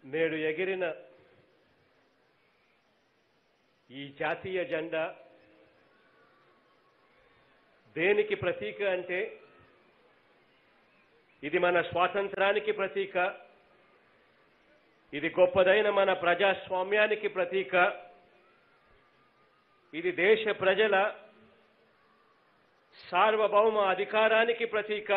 నేడు ఎగిరిన ఈ జాతీయ జెండా దేనికి ప్రతీక అంటే ఇది మన స్వాతంత్రానికి ప్రతీక ఇది గొప్పదైన మన ప్రజాస్వామ్యానికి ప్రతీక ఇది దేశ ప్రజల సార్వభౌమ అధికారానికి ప్రతీక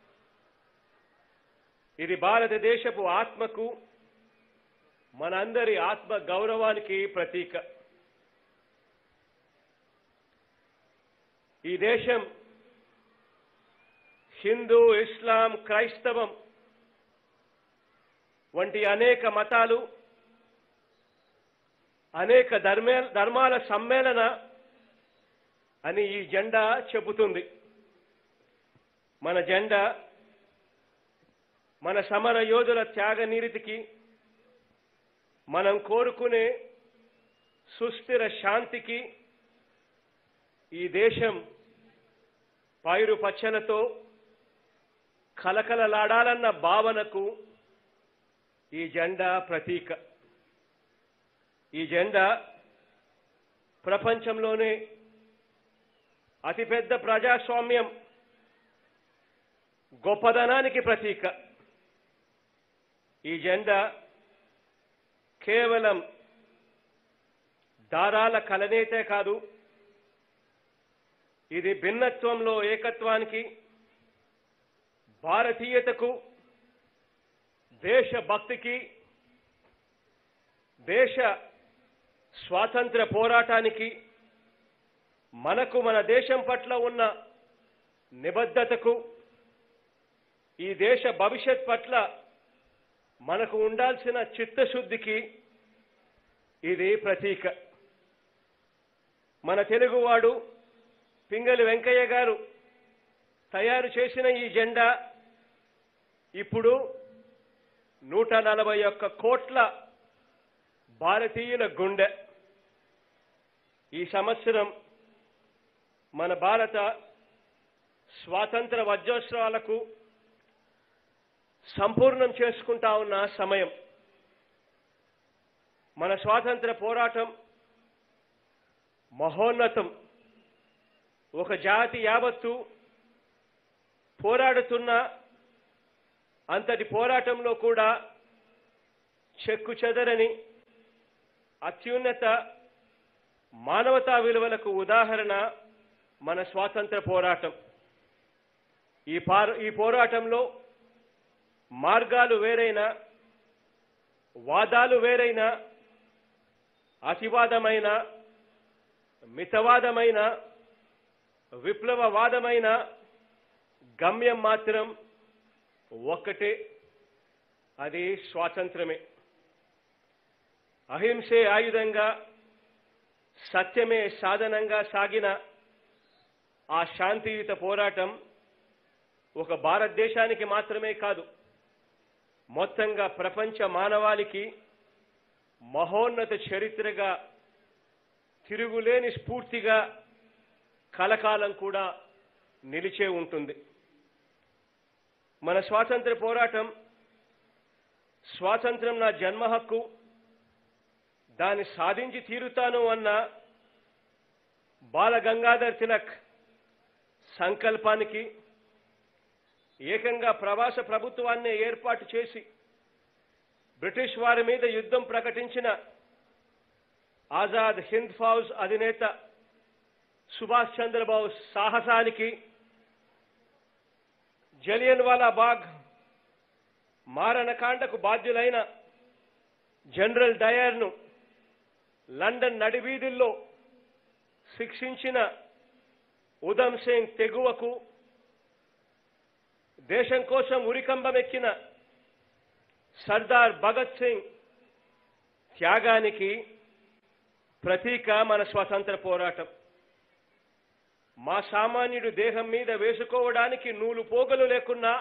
ఇది భారతదేశపు ఆత్మకు మనందరి ఆత్మ గౌరవానికి ప్రతీక ఈ దేశం హిందూ ఇస్లాం క్రైస్తవం వంటి అనేక మతాలు అనేక ధర్మే ధర్మాల సమ్మేళన అని ఈ జెండా చెబుతుంది మన జెండా మన సమర యోధుల త్యాగ నీతికి మనం కోరుకునే సుస్థిర శాంతికి ఈ దేశం పైరు పచ్చలతో కలకలలాడాలన్న భావనకు ఈ జెండా ప్రతీక ఈ జెండా ప్రపంచంలోనే అతిపెద్ద ప్రజాస్వామ్యం గొప్పదనానికి ప్రతీక ఈ జెండా కేవలం దారాల కలనేతే కాదు ఇది భిన్నత్వంలో ఏకత్వానికి భారతీయతకు దేశభక్తికి దేశ స్వాతంత్ర పోరాటానికి మనకు మన దేశం పట్ల ఉన్న నిబద్ధతకు ఈ దేశ భవిష్యత్ పట్ల మనకు ఉండాల్సిన చిత్తశుద్ధికి ఇది ప్రతీక మన తెలుగువాడు పింగళి వెంకయ్య గారు తయారు చేసిన ఈ జెండా ఇప్పుడు నూట నలభై ఒక్క కోట్ల భారతీయుల గుండె ఈ సంవత్సరం మన భారత స్వాతంత్ర వజ్రోత్సవాలకు సంపూర్ణం చేసుకుంటా ఉన్న సమయం మన స్వాతంత్ర పోరాటం మహోన్నతం ఒక జాతి యావత్తు పోరాడుతున్న అంతటి పోరాటంలో కూడా చెక్కు చెదరని అత్యున్నత మానవతా విలువలకు ఉదాహరణ మన స్వాతంత్ర పోరాటం ఈ పార ఈ పోరాటంలో మార్గాలు వేరైనా వాదాలు వేరైనా అతివాదమైన మితవాదమైన విప్లవవాదమైన గమ్యం మాత్రం ఒక్కటే అది స్వాతంత్రమే అహింసే ఆయుధంగా సత్యమే సాధనంగా సాగిన ఆ శాంతియుత పోరాటం ఒక భారతదేశానికి మాత్రమే కాదు మొత్తంగా ప్రపంచ మానవాళికి మహోన్నత చరిత్రగా తిరుగులేని స్ఫూర్తిగా కలకాలం కూడా నిలిచే ఉంటుంది మన స్వాతంత్ర పోరాటం స్వాతంత్రం నా జన్మ హక్కు దాన్ని సాధించి తీరుతాను అన్న బాల గంగాధర్ తిలక్ సంకల్పానికి ఏకంగా ప్రవాస ప్రభుత్వాన్ని ఏర్పాటు చేసి బ్రిటిష్ వారి మీద యుద్ధం ప్రకటించిన ఆజాద్ హింద్ ఫౌజ్ అధినేత సుభాష్ చంద్రబోస్ సాహసానికి జలియన్ వాలా బాగ్ మారణకాండకు బాధ్యులైన జనరల్ డయర్ను లండన్ నడివీధుల్లో శిక్షించిన ఉధమ్ సింగ్ తెగువకు దేశం కోసం ఉరికంబమెక్కిన సర్దార్ భగత్ సింగ్ త్యాగానికి ప్రతీక మన స్వతంత్ర పోరాటం మా సామాన్యుడు దేహం మీద వేసుకోవడానికి నూలు పోగలు లేకున్నా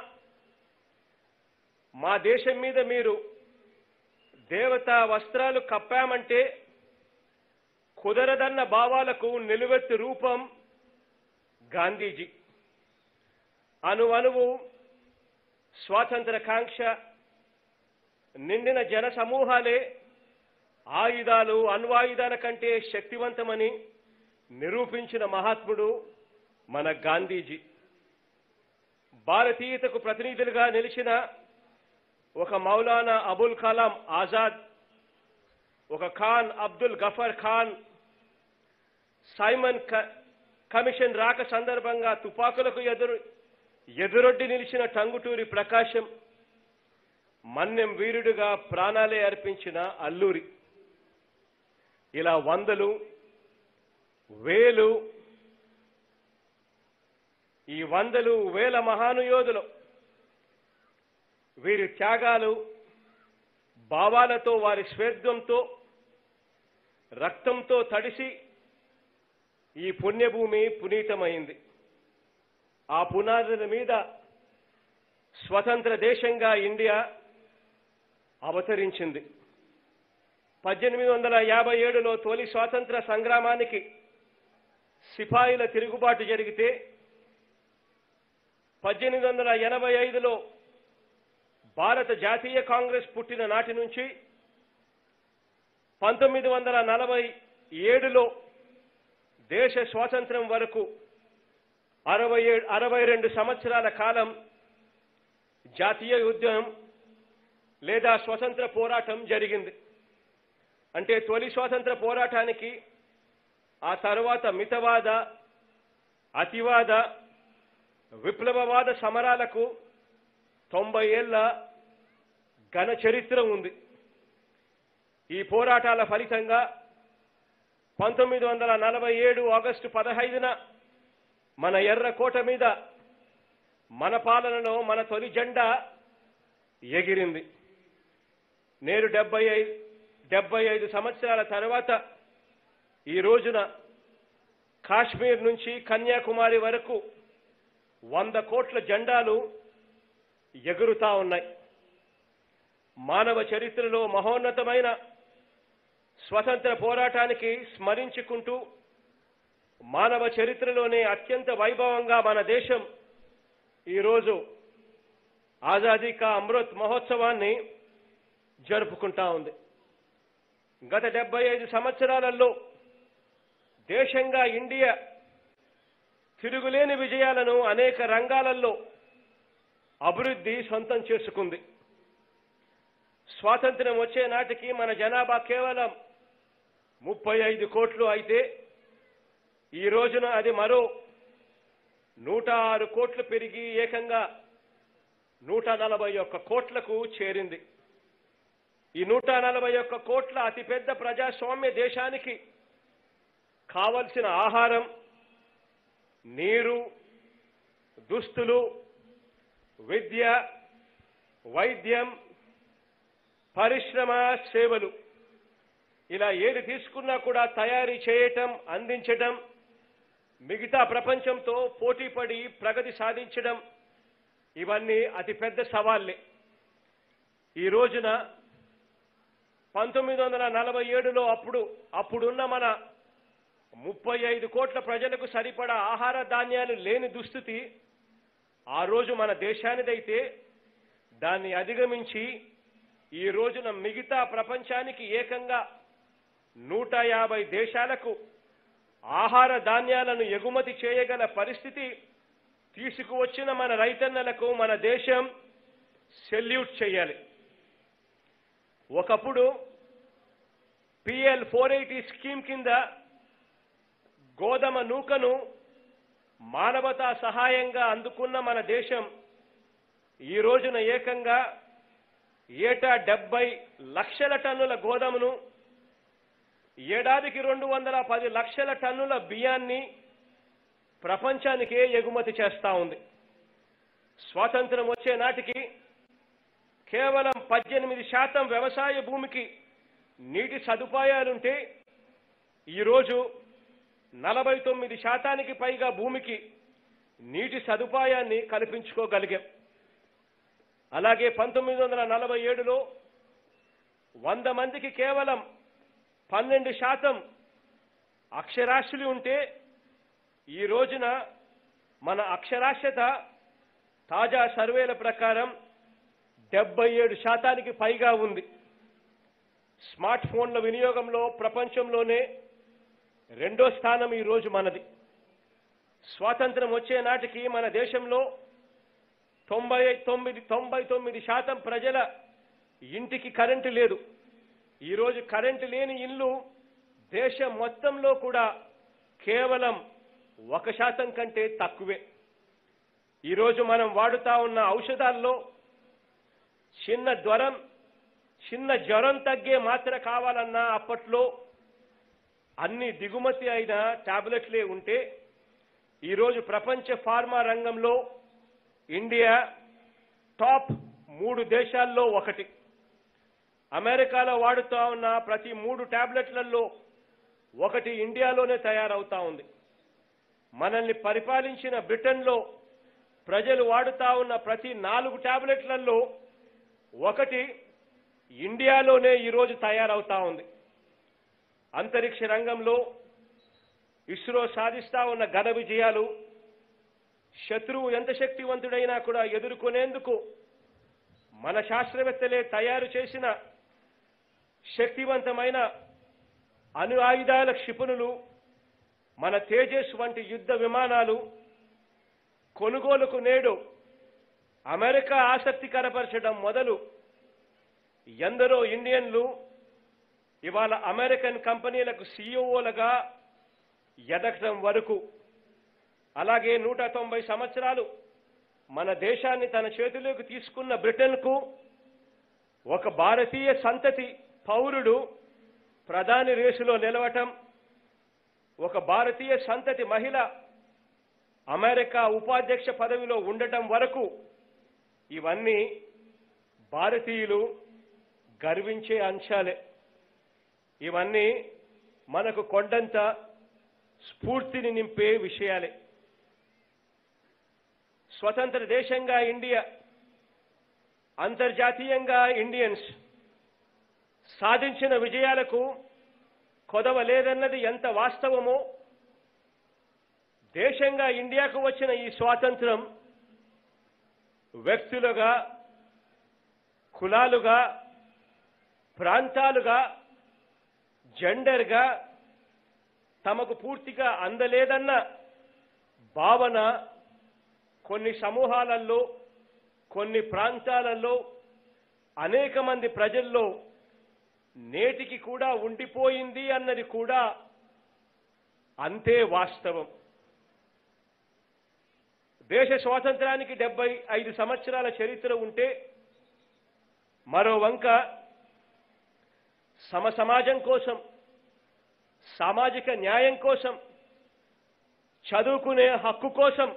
మా దేశం మీద మీరు దేవతా వస్త్రాలు కప్పామంటే కుదరదన్న భావాలకు నిలువెత్తు రూపం గాంధీజీ అణు అణువు స్వాతంత్ర కాంక్ష నిండిన జన సమూహాలే ఆయుధాలు అణ్వాయుధాల కంటే శక్తివంతమని నిరూపించిన మహాత్ముడు మన గాంధీజీ భారతీయతకు ప్రతినిధులుగా నిలిచిన ఒక మౌలానా అబుల్ కలాం ఆజాద్ ఒక ఖాన్ అబ్దుల్ గఫర్ ఖాన్ సైమన్ క- కమిషన్ రాక సందర్భంగా తుపాకులకు ఎదురు ఎదురొడ్డి నిలిచిన టంగుటూరి ప్రకాశం మన్నెం వీరుడుగా ప్రాణాలే అర్పించిన అల్లూరి ఇలా వందలు వేలు ఈ వందలు వేల మహానుయోధులు వీరి త్యాగాలు భావాలతో వారి స్వేద్యంతో రక్తంతో తడిసి ఈ పుణ్యభూమి పునీతమైంది ఆ పునాదుల మీద స్వతంత్ర దేశంగా ఇండియా అవతరించింది పద్దెనిమిది వందల యాభై ఏడులో తొలి స్వాతంత్ర సంగ్రామానికి సిపాయిల తిరుగుబాటు జరిగితే పద్దెనిమిది వందల ఎనభై ఐదులో భారత జాతీయ కాంగ్రెస్ పుట్టిన నాటి నుంచి పంతొమ్మిది వందల నలభై ఏడులో దేశ స్వాతంత్ర్యం వరకు అరవై ఏడు అరవై రెండు సంవత్సరాల కాలం జాతీయ ఉద్యమం లేదా స్వతంత్ర పోరాటం జరిగింది అంటే తొలి స్వాతంత్ర పోరాటానికి ఆ తర్వాత మితవాద అతివాద విప్లవవాద సమరాలకు తొంభై ఏళ్ల ఘన చరిత్ర ఉంది ఈ పోరాటాల ఫలితంగా పంతొమ్మిది వందల నలభై ఏడు ఆగస్టు పదహైదున మన ఎర్రకోట మీద మన పాలనలో మన తొలి జెండా ఎగిరింది నేడు డెబ్బై ఐదు డెబ్బై ఐదు సంవత్సరాల తర్వాత ఈ రోజున కాశ్మీర్ నుంచి కన్యాకుమారి వరకు వంద కోట్ల జెండాలు ఎగురుతా ఉన్నాయి మానవ చరిత్రలో మహోన్నతమైన స్వతంత్ర పోరాటానికి స్మరించుకుంటూ మానవ చరిత్రలోనే అత్యంత వైభవంగా మన దేశం ఈరోజు ఆజాదీ కా అమృత్ మహోత్సవాన్ని జరుపుకుంటా ఉంది గత డెబ్బై ఐదు సంవత్సరాలలో దేశంగా ఇండియా తిరుగులేని విజయాలను అనేక రంగాలలో అభివృద్ధి సొంతం చేసుకుంది స్వాతంత్ర్యం వచ్చే నాటికి మన జనాభా కేవలం ముప్పై ఐదు కోట్లు అయితే ఈ రోజున అది మరో నూట ఆరు కోట్లు పెరిగి ఏకంగా నూట నలభై ఒక్క కోట్లకు చేరింది ఈ నూట నలభై ఒక్క కోట్ల అతిపెద్ద ప్రజాస్వామ్య దేశానికి కావలసిన ఆహారం నీరు దుస్తులు విద్య వైద్యం పరిశ్రమ సేవలు ఇలా ఏది తీసుకున్నా కూడా తయారీ చేయటం అందించటం మిగతా ప్రపంచంతో పోటీపడి ప్రగతి సాధించడం ఇవన్నీ అతిపెద్ద సవాళ్లే ఈ రోజున పంతొమ్మిది వందల నలభై ఏడులో అప్పుడు అప్పుడున్న మన ముప్పై ఐదు కోట్ల ప్రజలకు సరిపడా ఆహార ధాన్యాలు లేని దుస్థితి ఆ రోజు మన దేశానిదైతే దాన్ని అధిగమించి ఈ రోజున మిగతా ప్రపంచానికి ఏకంగా నూట యాభై దేశాలకు ఆహార ధాన్యాలను ఎగుమతి చేయగల పరిస్థితి తీసుకువచ్చిన మన రైతన్నలకు మన దేశం సెల్యూట్ చేయాలి ఒకప్పుడు పిఎల్ ఫోర్ ఎయిటీ స్కీమ్ కింద గోధుమ నూకను మానవతా సహాయంగా అందుకున్న మన దేశం ఈ రోజున ఏకంగా ఏటా డెబ్బై లక్షల టన్నుల గోధుమను ఏడాదికి రెండు వందల పది లక్షల టన్నుల బియ్యాన్ని ప్రపంచానికే ఎగుమతి చేస్తా ఉంది స్వాతంత్రం వచ్చే నాటికి కేవలం పద్దెనిమిది శాతం వ్యవసాయ భూమికి నీటి సదుపాయాలుంటే ఈరోజు నలభై తొమ్మిది శాతానికి పైగా భూమికి నీటి సదుపాయాన్ని కల్పించుకోగలిగాం అలాగే పంతొమ్మిది వందల నలభై ఏడులో వంద మందికి కేవలం పన్నెండు శాతం అక్షరాస్యులు ఉంటే ఈ రోజున మన అక్షరాస్యత తాజా సర్వేల ప్రకారం డెబ్బై ఏడు శాతానికి పైగా ఉంది స్మార్ట్ ఫోన్ల వినియోగంలో ప్రపంచంలోనే రెండో స్థానం ఈరోజు మనది స్వాతంత్రం వచ్చే నాటికి మన దేశంలో తొంభై తొమ్మిది తొంభై తొమ్మిది శాతం ప్రజల ఇంటికి కరెంటు లేదు ఈరోజు కరెంటు లేని ఇల్లు దేశం మొత్తంలో కూడా కేవలం ఒక శాతం కంటే తక్కువే ఈరోజు మనం వాడుతా ఉన్న ఔషధాల్లో చిన్న జ్వరం చిన్న జ్వరం తగ్గే మాత్ర కావాలన్నా అప్పట్లో అన్ని దిగుమతి అయిన టాబ్లెట్లే ఉంటే ఈరోజు ప్రపంచ ఫార్మా రంగంలో ఇండియా టాప్ మూడు దేశాల్లో ఒకటి అమెరికాలో వాడుతా ఉన్న ప్రతి మూడు టాబ్లెట్లలో ఒకటి ఇండియాలోనే తయారవుతా ఉంది మనల్ని పరిపాలించిన బ్రిటన్లో ప్రజలు వాడుతా ఉన్న ప్రతి నాలుగు టాబ్లెట్లలో ఒకటి ఇండియాలోనే ఈరోజు తయారవుతా ఉంది అంతరిక్ష రంగంలో ఇస్రో సాధిస్తా ఉన్న ఘన విజయాలు శత్రువు ఎంత శక్తివంతుడైనా కూడా ఎదుర్కొనేందుకు మన శాస్త్రవేత్తలే తయారు చేసిన శక్తివంతమైన అణు ఆయుధాల క్షిపణులు మన తేజస్ వంటి యుద్ధ విమానాలు కొనుగోలుకు నేడు అమెరికా ఆసక్తి కనపరచడం మొదలు ఎందరో ఇండియన్లు ఇవాళ అమెరికన్ కంపెనీలకు సీఈఓలుగా ఎదగటం వరకు అలాగే నూట తొంభై సంవత్సరాలు మన దేశాన్ని తన చేతిలోకి తీసుకున్న బ్రిటన్కు ఒక భారతీయ సంతతి పౌరుడు ప్రధాని రేసులో నిలవటం ఒక భారతీయ సంతతి మహిళ అమెరికా ఉపాధ్యక్ష పదవిలో ఉండటం వరకు ఇవన్నీ భారతీయులు గర్వించే అంశాలే ఇవన్నీ మనకు కొండంత స్ఫూర్తిని నింపే విషయాలే స్వతంత్ర దేశంగా ఇండియా అంతర్జాతీయంగా ఇండియన్స్ సాధించిన విజయాలకు కొదవ లేదన్నది ఎంత వాస్తవమో దేశంగా ఇండియాకు వచ్చిన ఈ స్వాతంత్రం వ్యక్తులుగా కులాలుగా ప్రాంతాలుగా జెండర్గా తమకు పూర్తిగా అందలేదన్న భావన కొన్ని సమూహాలలో కొన్ని ప్రాంతాలలో అనేక మంది ప్రజల్లో నేటికి కూడా ఉండిపోయింది అన్నది కూడా అంతే వాస్తవం దేశ స్వాతంత్రానికి డెబ్బై ఐదు సంవత్సరాల చరిత్ర ఉంటే మరో వంక సమ సమాజం కోసం సామాజిక న్యాయం కోసం చదువుకునే హక్కు కోసం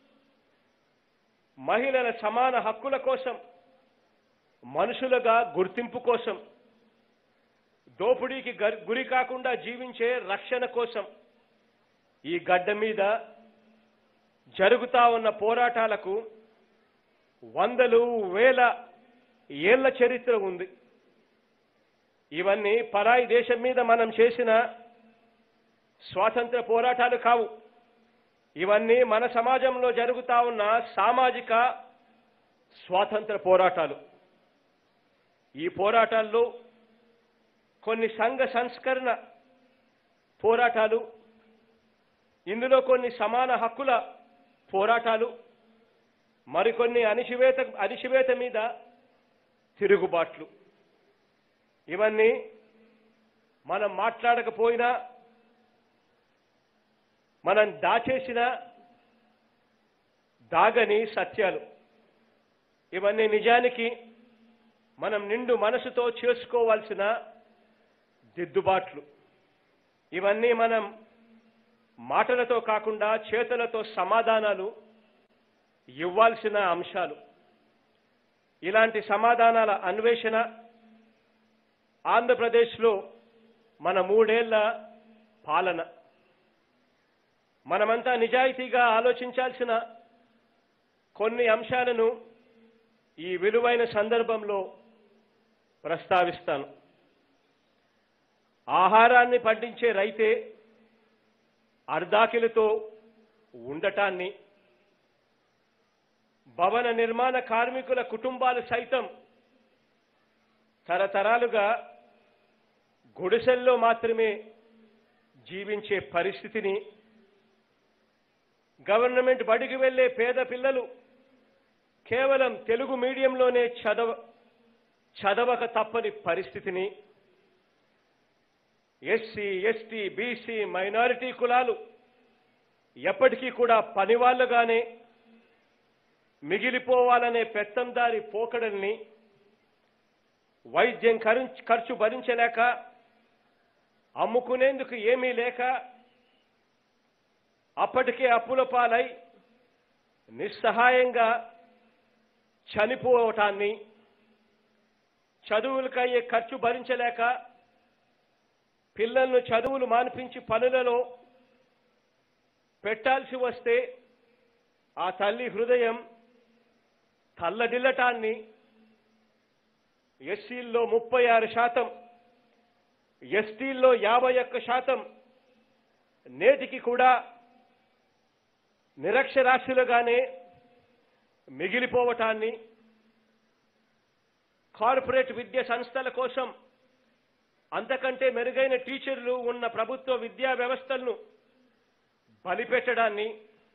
మహిళల సమాన హక్కుల కోసం మనుషులుగా గుర్తింపు కోసం దోపిడీకి గర్- గురి కాకుండా జీవించే రక్షణ కోసం ఈ గడ్డ మీద జరుగుతా ఉన్న పోరాటాలకు వందలు వేల ఏళ్ల చరిత్ర ఉంది ఇవన్నీ పరాయి దేశం మీద మనం చేసిన స్వాతంత్ర పోరాటాలు కావు ఇవన్నీ మన సమాజంలో జరుగుతా ఉన్న సామాజిక స్వాతంత్ర పోరాటాలు ఈ పోరాటాల్లో కొన్ని సంఘ సంస్కరణ పోరాటాలు ఇందులో కొన్ని సమాన హక్కుల పోరాటాలు మరికొన్ని అణిచివేత అణిచివేత మీద తిరుగుబాట్లు ఇవన్నీ మనం మాట్లాడకపోయినా మనం దాచేసిన దాగని సత్యాలు ఇవన్నీ నిజానికి మనం నిండు మనసుతో చేసుకోవాల్సిన దిద్దుబాట్లు ఇవన్నీ మనం మాటలతో కాకుండా చేతులతో సమాధానాలు ఇవ్వాల్సిన అంశాలు ఇలాంటి సమాధానాల అన్వేషణ ఆంధ్రప్రదేశ్లో మన మూడేళ్ల పాలన మనమంతా నిజాయితీగా ఆలోచించాల్సిన కొన్ని అంశాలను ఈ విలువైన సందర్భంలో ప్రస్తావిస్తాను ఆహారాన్ని పండించే రైతే అర్ధాకిలతో ఉండటాన్ని భవన నిర్మాణ కార్మికుల కుటుంబాలు సైతం తరతరాలుగా గుడిసెల్లో మాత్రమే జీవించే పరిస్థితిని గవర్నమెంట్ బడికి వెళ్ళే పేద పిల్లలు కేవలం తెలుగు మీడియంలోనే చదవ చదవక తప్పని పరిస్థితిని ఎస్సీ ఎస్టీ బీసీ మైనారిటీ కులాలు ఎప్పటికీ కూడా పనివాళ్లుగానే మిగిలిపోవాలనే పెత్తందారి పోకడల్ని వైద్యం ఖర్చు ఖర్చు భరించలేక అమ్ముకునేందుకు ఏమీ లేక అప్పటికే అప్పుల పాలై నిస్సహాయంగా చనిపోవటాన్ని చదువులకయ్యే ఖర్చు భరించలేక పిల్లలను చదువులు మాన్పించి పనులలో పెట్టాల్సి వస్తే ఆ తల్లి హృదయం తల్లడిల్లటాన్ని ఎస్సీల్లో ముప్పై ఆరు శాతం ఎస్టీల్లో యాభై ఒక్క శాతం నేటికి కూడా నిరక్షరాస్యులుగానే మిగిలిపోవటాన్ని కార్పొరేట్ విద్యా సంస్థల కోసం అంతకంటే మెరుగైన టీచర్లు ఉన్న ప్రభుత్వ విద్యా వ్యవస్థలను బలిపెట్టడాన్ని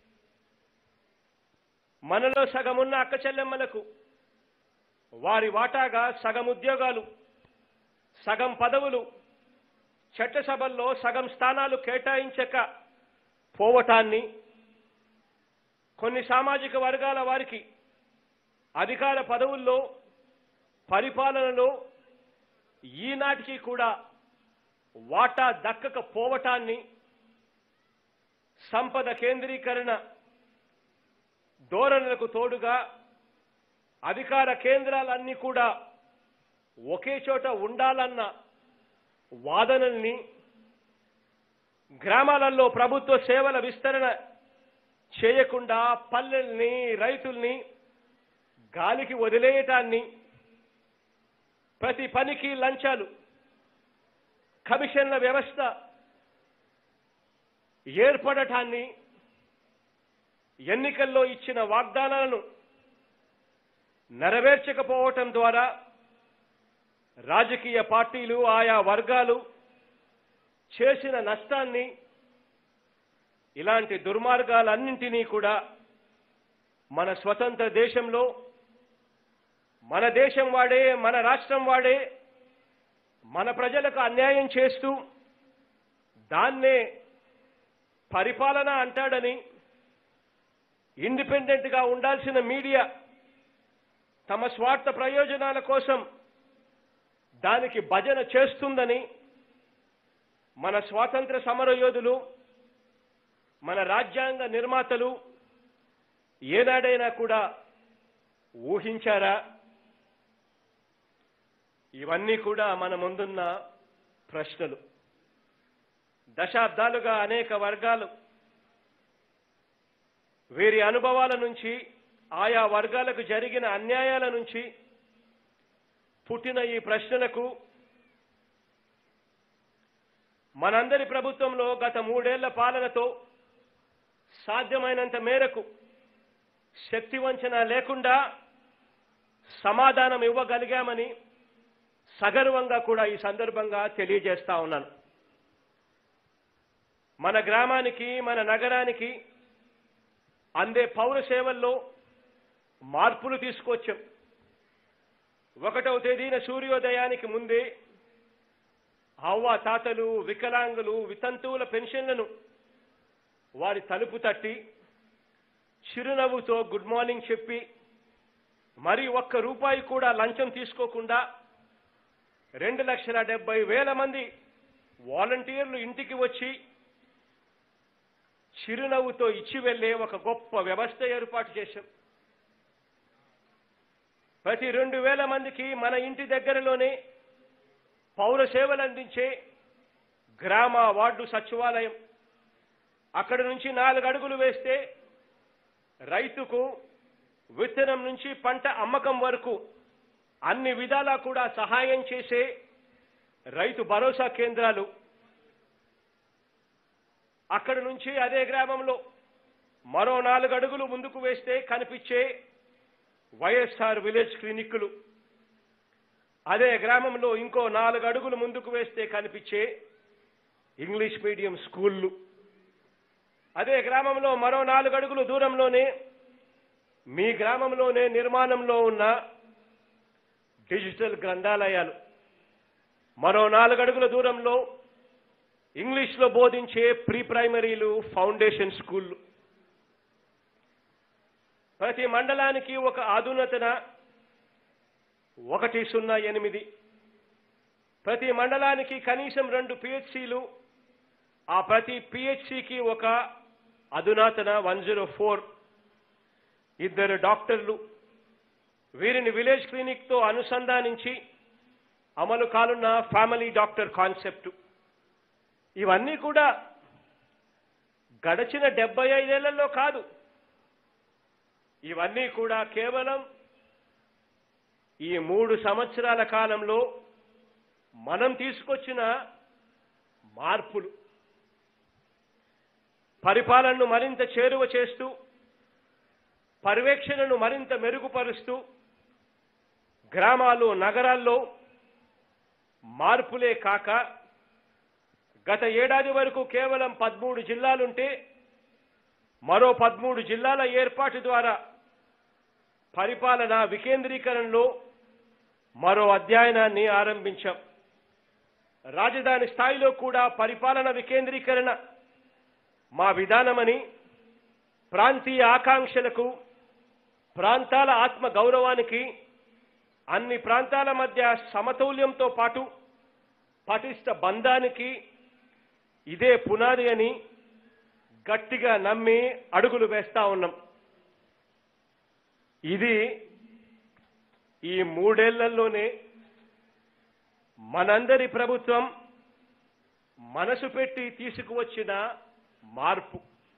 మనలో సగమున్న అక్క చెల్లెమ్మలకు వారి వాటాగా సగం ఉద్యోగాలు సగం పదవులు చట్టసభల్లో సగం స్థానాలు కేటాయించక పోవటాన్ని కొన్ని సామాజిక వర్గాల వారికి అధికార పదవుల్లో పరిపాలనలో ఈనాటికి కూడా వాటా దక్కకపోవటాన్ని సంపద కేంద్రీకరణ ధోరణులకు తోడుగా అధికార కేంద్రాలన్నీ కూడా ఒకే చోట ఉండాలన్న వాదనల్ని గ్రామాలలో ప్రభుత్వ సేవల విస్తరణ చేయకుండా పల్లెల్ని రైతుల్ని గాలికి వదిలేయటాన్ని ప్రతి పనికి లంచాలు కమిషన్ల వ్యవస్థ ఏర్పడటాన్ని ఎన్నికల్లో ఇచ్చిన వాగ్దానాలను నెరవేర్చకపోవటం ద్వారా రాజకీయ పార్టీలు ఆయా వర్గాలు చేసిన నష్టాన్ని ఇలాంటి దుర్మార్గాలన్నింటినీ కూడా మన స్వతంత్ర దేశంలో మన దేశం వాడే మన రాష్ట్రం వాడే మన ప్రజలకు అన్యాయం చేస్తూ దాన్నే పరిపాలన అంటాడని ఇండిపెండెంట్గా ఉండాల్సిన మీడియా తమ స్వార్థ ప్రయోజనాల కోసం దానికి భజన చేస్తుందని మన స్వాతంత్ర సమరయోధులు మన రాజ్యాంగ నిర్మాతలు ఏనాడైనా కూడా ఊహించారా ఇవన్నీ కూడా మన ముందున్న ప్రశ్నలు దశాబ్దాలుగా అనేక వర్గాలు వీరి అనుభవాల నుంచి ఆయా వర్గాలకు జరిగిన అన్యాయాల నుంచి పుట్టిన ఈ ప్రశ్నలకు మనందరి ప్రభుత్వంలో గత మూడేళ్ల పాలనతో సాధ్యమైనంత మేరకు శక్తి వంచన లేకుండా సమాధానం ఇవ్వగలిగామని సగర్వంగా కూడా ఈ సందర్భంగా తెలియజేస్తా ఉన్నాను మన గ్రామానికి మన నగరానికి అందే పౌర సేవల్లో మార్పులు తీసుకొచ్చాం ఒకటవ తేదీన సూర్యోదయానికి ముందే అవ్వ తాతలు వికలాంగులు వితంతువుల పెన్షన్లను వారి తలుపు తట్టి చిరునవ్వుతో గుడ్ మార్నింగ్ చెప్పి మరి ఒక్క రూపాయి కూడా లంచం తీసుకోకుండా రెండు లక్షల డెబ్బై వేల మంది వాలంటీర్లు ఇంటికి వచ్చి చిరునవ్వుతో ఇచ్చి వెళ్లే ఒక గొప్ప వ్యవస్థ ఏర్పాటు చేశాం ప్రతి రెండు వేల మందికి మన ఇంటి దగ్గరలోనే పౌర సేవలు అందించే గ్రామ వార్డు సచివాలయం అక్కడి నుంచి నాలుగు అడుగులు వేస్తే రైతుకు విత్తనం నుంచి పంట అమ్మకం వరకు అన్ని విధాలా కూడా సహాయం చేసే రైతు భరోసా కేంద్రాలు అక్కడి నుంచి అదే గ్రామంలో మరో నాలుగు అడుగులు ముందుకు వేస్తే కనిపించే వైఎస్ఆర్ విలేజ్ క్లినిక్లు అదే గ్రామంలో ఇంకో నాలుగు అడుగులు ముందుకు వేస్తే కనిపించే ఇంగ్లీష్ మీడియం స్కూళ్ళు అదే గ్రామంలో మరో నాలుగు అడుగులు దూరంలోనే మీ గ్రామంలోనే నిర్మాణంలో ఉన్న డిజిటల్ గ్రంథాలయాలు మరో నాలుగు అడుగుల దూరంలో ఇంగ్లీష్లో బోధించే ప్రీ ప్రైమరీలు ఫౌండేషన్ స్కూళ్ళు ప్రతి మండలానికి ఒక అధునతన ఒకటి సున్నా ఎనిమిది ప్రతి మండలానికి కనీసం రెండు పిహెచ్సిలు ఆ ప్రతి పిహెచ్సికి ఒక అధునాతన వన్ జీరో ఫోర్ ఇద్దరు డాక్టర్లు వీరిని విలేజ్ క్లినిక్తో అనుసంధానించి అమలు కానున్న ఫ్యామిలీ డాక్టర్ కాన్సెప్ట్ ఇవన్నీ కూడా గడచిన డెబ్బై ఐదేళ్లలో కాదు ఇవన్నీ కూడా కేవలం ఈ మూడు సంవత్సరాల కాలంలో మనం తీసుకొచ్చిన మార్పులు పరిపాలనను మరింత చేరువ చేస్తూ పర్యవేక్షణను మరింత మెరుగుపరుస్తూ గ్రామాలు నగరాల్లో మార్పులే కాక గత ఏడాది వరకు కేవలం పదమూడు జిల్లాలుంటే మరో పదమూడు జిల్లాల ఏర్పాటు ద్వారా పరిపాలన వికేంద్రీకరణలో మరో అధ్యయనాన్ని ఆరంభించాం రాజధాని స్థాయిలో కూడా పరిపాలన వికేంద్రీకరణ మా విధానమని ప్రాంతీయ ఆకాంక్షలకు ప్రాంతాల ఆత్మ గౌరవానికి అన్ని ప్రాంతాల మధ్య సమతౌల్యంతో పాటు పటిష్ట బంధానికి ఇదే పునాది అని గట్టిగా నమ్మి అడుగులు వేస్తా ఉన్నాం ఇది ఈ మూడేళ్లలోనే మనందరి ప్రభుత్వం మనసు పెట్టి తీసుకువచ్చిన మార్పు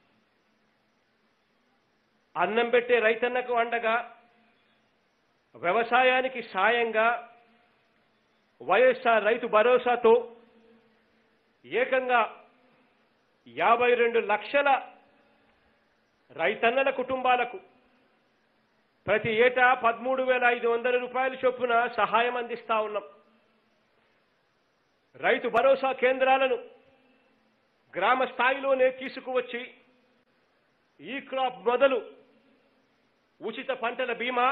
అన్నం పెట్టే రైతన్నకు అండగా వ్యవసాయానికి సాయంగా వైఎస్ఆర్ రైతు భరోసాతో ఏకంగా యాభై రెండు లక్షల రైతన్నల కుటుంబాలకు ప్రతి ఏటా పదమూడు వేల ఐదు వందల రూపాయల చొప్పున సహాయం అందిస్తా ఉన్నాం రైతు భరోసా కేంద్రాలను గ్రామ స్థాయిలోనే తీసుకువచ్చి ఈ క్రాప్ మొదలు ఉచిత పంటల బీమా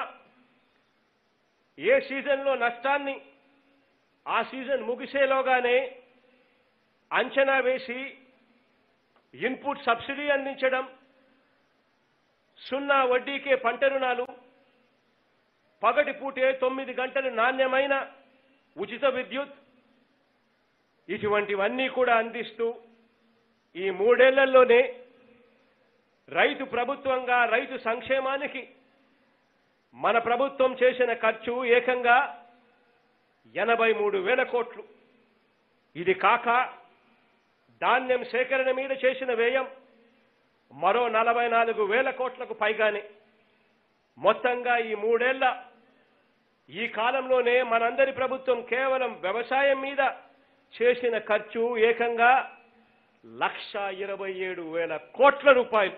ఏ సీజన్లో నష్టాన్ని ఆ సీజన్ ముగిసేలోగానే అంచనా వేసి ఇన్పుట్ సబ్సిడీ అందించడం సున్నా వడ్డీకే పంట రుణాలు పగటి పూటే తొమ్మిది గంటలు నాణ్యమైన ఉచిత విద్యుత్ ఇటువంటివన్నీ కూడా అందిస్తూ ఈ మూడేళ్లలోనే రైతు ప్రభుత్వంగా రైతు సంక్షేమానికి మన ప్రభుత్వం చేసిన ఖర్చు ఏకంగా ఎనభై మూడు వేల కోట్లు ఇది కాక ధాన్యం సేకరణ మీద చేసిన వ్యయం మరో నలభై నాలుగు వేల కోట్లకు పైగానే మొత్తంగా ఈ మూడేళ్ల ఈ కాలంలోనే మనందరి ప్రభుత్వం కేవలం వ్యవసాయం మీద చేసిన ఖర్చు ఏకంగా లక్ష ఇరవై ఏడు వేల కోట్ల రూపాయలు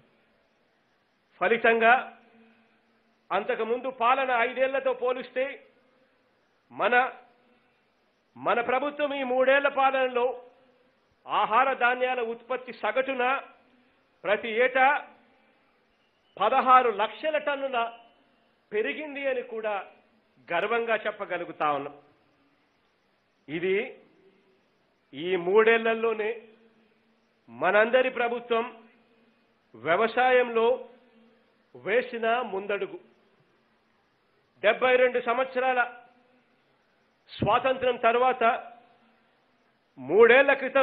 ఫలితంగా అంతకుముందు పాలన ఐదేళ్లతో పోలిస్తే మన మన ప్రభుత్వం ఈ మూడేళ్ల పాలనలో ఆహార ధాన్యాల ఉత్పత్తి సగటున ప్రతి ఏటా పదహారు లక్షల టన్నుల పెరిగింది అని కూడా గర్వంగా చెప్పగలుగుతా ఉన్నాం ఇది ఈ మూడేళ్లలోనే మనందరి ప్రభుత్వం వ్యవసాయంలో వేసిన ముందడుగు డెబ్బై రెండు సంవత్సరాల స్వాతంత్రం తర్వాత మూడేళ్ల క్రితం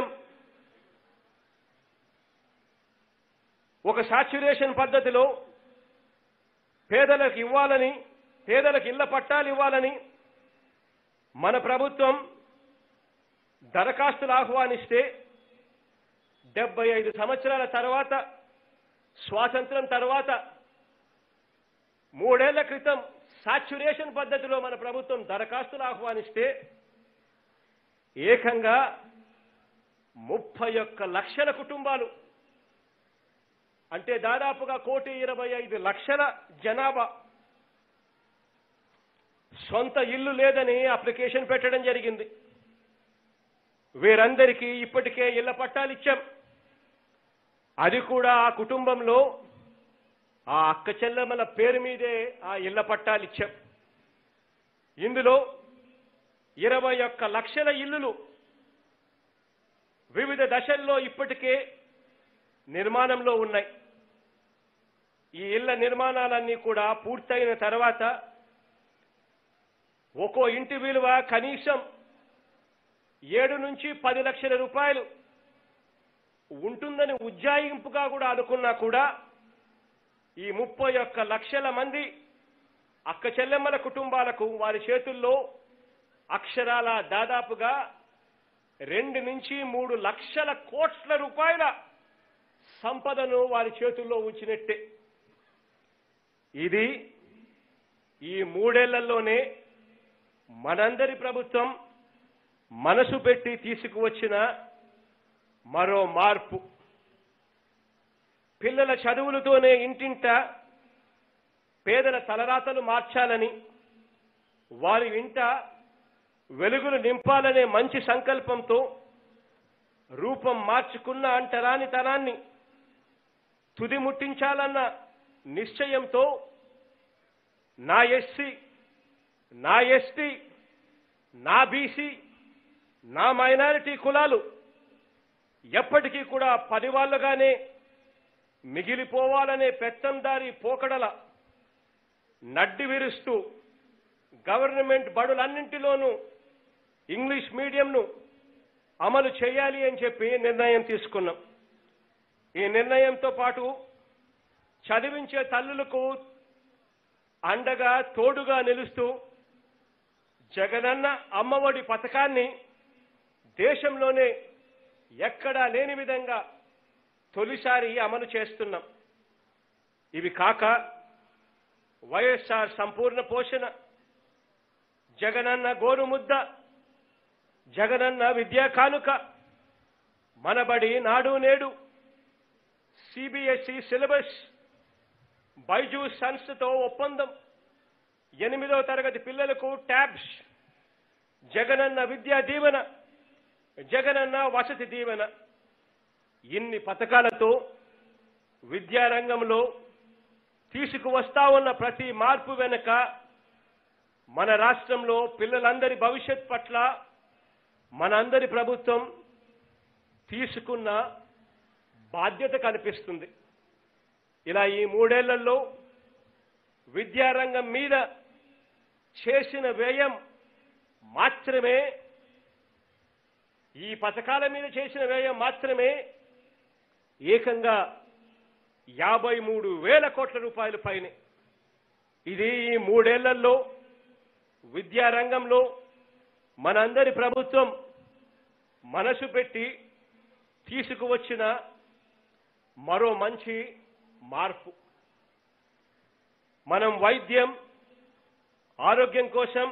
ఒక సాచ్యురేషన్ పద్ధతిలో పేదలకు ఇవ్వాలని పేదలకు ఇళ్ల పట్టాలు ఇవ్వాలని మన ప్రభుత్వం దరఖాస్తులు ఆహ్వానిస్తే డెబ్బై ఐదు సంవత్సరాల తర్వాత స్వాతంత్రం తర్వాత మూడేళ్ల క్రితం సాచ్యురేషన్ పద్ధతిలో మన ప్రభుత్వం దరఖాస్తులు ఆహ్వానిస్తే ఏకంగా ముప్పై ఒక్క లక్షల కుటుంబాలు అంటే దాదాపుగా కోటి ఇరవై ఐదు లక్షల జనాభా సొంత ఇల్లు లేదని అప్లికేషన్ పెట్టడం జరిగింది వీరందరికీ ఇప్పటికే ఇళ్ల పట్టాలు ఇచ్చాం అది కూడా ఆ కుటుంబంలో ఆ అక్క చెల్లెమ్మల పేరు మీదే ఆ ఇళ్ల పట్టాలు ఇచ్చాం ఇందులో ఇరవై ఒక్క లక్షల ఇల్లులు వివిధ దశల్లో ఇప్పటికే నిర్మాణంలో ఉన్నాయి ఈ ఇళ్ల నిర్మాణాలన్నీ కూడా పూర్తయిన తర్వాత ఒక్కో ఇంటి విలువ కనీసం ఏడు నుంచి పది లక్షల రూపాయలు ఉంటుందని ఉజ్జాయింపుగా కూడా అనుకున్నా కూడా ఈ ముప్పై ఒక్క లక్షల మంది అక్క చెల్లెమ్మల కుటుంబాలకు వారి చేతుల్లో అక్షరాల దాదాపుగా రెండు నుంచి మూడు లక్షల కోట్ల రూపాయల సంపదను వారి చేతుల్లో ఉంచినట్టే ఇది ఈ మూడేళ్లలోనే మనందరి ప్రభుత్వం మనసు పెట్టి తీసుకువచ్చిన మరో మార్పు పిల్లల చదువులతోనే ఇంటింట పేదల తలరాతలు మార్చాలని వారి ఇంట వెలుగులు నింపాలనే మంచి సంకల్పంతో రూపం మార్చుకున్న అంటరాని తనాన్ని తుది ముట్టించాలన్న నిశ్చయంతో నా ఎస్సీ నా ఎస్టీ నా బీసీ నా మైనారిటీ కులాలు ఎప్పటికీ కూడా పనివాళ్లుగానే మిగిలిపోవాలనే పెత్తందారి పోకడల నడ్డి విరుస్తూ గవర్నమెంట్ బడులన్నింటిలోనూ ఇంగ్లీష్ మీడియంను అమలు చేయాలి అని చెప్పి నిర్ణయం తీసుకున్నాం ఈ నిర్ణయంతో పాటు చదివించే తల్లులకు అండగా తోడుగా నిలుస్తూ జగనన్న అమ్మఒడి పథకాన్ని దేశంలోనే ఎక్కడా లేని విధంగా తొలిసారి అమలు చేస్తున్నాం ఇవి కాక వైఎస్ఆర్ సంపూర్ణ పోషణ జగనన్న గోరుముద్ద జగనన్న విద్యా కానుక మనబడి నాడు నేడు సిబిఎస్ఈ సిలబస్ బైజూస్ సంస్థతో ఒప్పందం ఎనిమిదో తరగతి పిల్లలకు ట్యాబ్స్ జగనన్న విద్యా దీవెన జగనన్న వసతి దీవెన ఇన్ని పథకాలతో విద్యారంగంలో తీసుకువస్తా ఉన్న ప్రతి మార్పు వెనుక మన రాష్ట్రంలో పిల్లలందరి భవిష్యత్ పట్ల మనందరి ప్రభుత్వం తీసుకున్న బాధ్యత కనిపిస్తుంది ఇలా ఈ మూడేళ్లలో విద్యారంగం మీద చేసిన వ్యయం మాత్రమే ఈ పథకాల మీద చేసిన వ్యయం మాత్రమే ఏకంగా యాభై మూడు వేల కోట్ల రూపాయల పైనే ఇది ఈ మూడేళ్లలో విద్యారంగంలో మనందరి ప్రభుత్వం మనసు పెట్టి తీసుకువచ్చిన మరో మంచి మార్పు మనం వైద్యం ఆరోగ్యం కోసం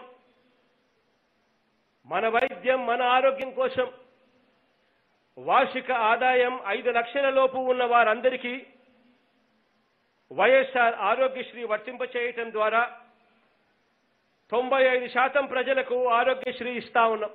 మన వైద్యం మన ఆరోగ్యం కోసం వార్షిక ఆదాయం ఐదు లక్షల లోపు ఉన్న వారందరికీ వైఎస్ఆర్ ఆరోగ్యశ్రీ వర్తింపచేయటం ద్వారా తొంభై ఐదు శాతం ప్రజలకు ఆరోగ్యశ్రీ ఇస్తా ఉన్నాం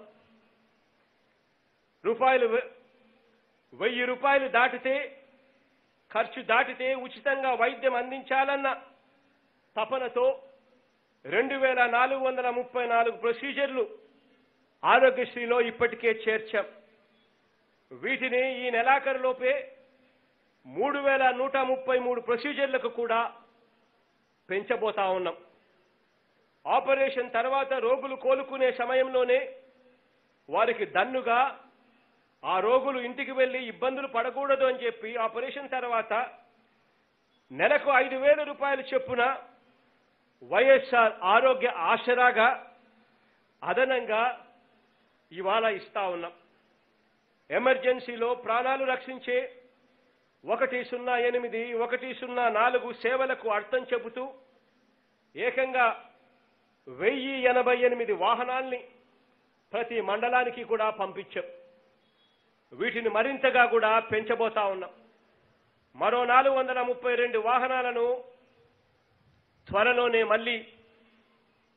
రూపాయలు వె- వెయ్యి రూపాయలు దాటితే ఖర్చు దాటితే ఉచితంగా వైద్యం అందించాలన్న తపనతో రెండు వేల నాలుగు వందల ముప్పై నాలుగు ప్రొసీజర్లు ఆరోగ్యశ్రీలో ఇప్పటికే చేర్చాం వీటిని ఈ నెలాఖరులోపే మూడు వేల నూట ముప్పై మూడు ప్రొసీజర్లకు కూడా పెంచబోతా ఉన్నాం ఆపరేషన్ తర్వాత రోగులు కోలుకునే సమయంలోనే వారికి దన్నుగా ఆ రోగులు ఇంటికి వెళ్లి ఇబ్బందులు పడకూడదు అని చెప్పి ఆపరేషన్ తర్వాత నెలకు ఐదు వేల రూపాయలు చొప్పున వైఎస్ఆర్ ఆరోగ్య ఆసరాగా అదనంగా ఇవాళ ఇస్తా ఉన్నాం ఎమర్జెన్సీలో ప్రాణాలు రక్షించే ఒకటి సున్నా ఎనిమిది ఒకటి సున్నా నాలుగు సేవలకు అర్థం చెబుతూ ఏకంగా వెయ్యి ఎనభై ఎనిమిది వాహనాల్ని ప్రతి మండలానికి కూడా పంపించాం వీటిని మరింతగా కూడా పెంచబోతా ఉన్నాం మరో నాలుగు వందల ముప్పై రెండు వాహనాలను త్వరలోనే మళ్ళీ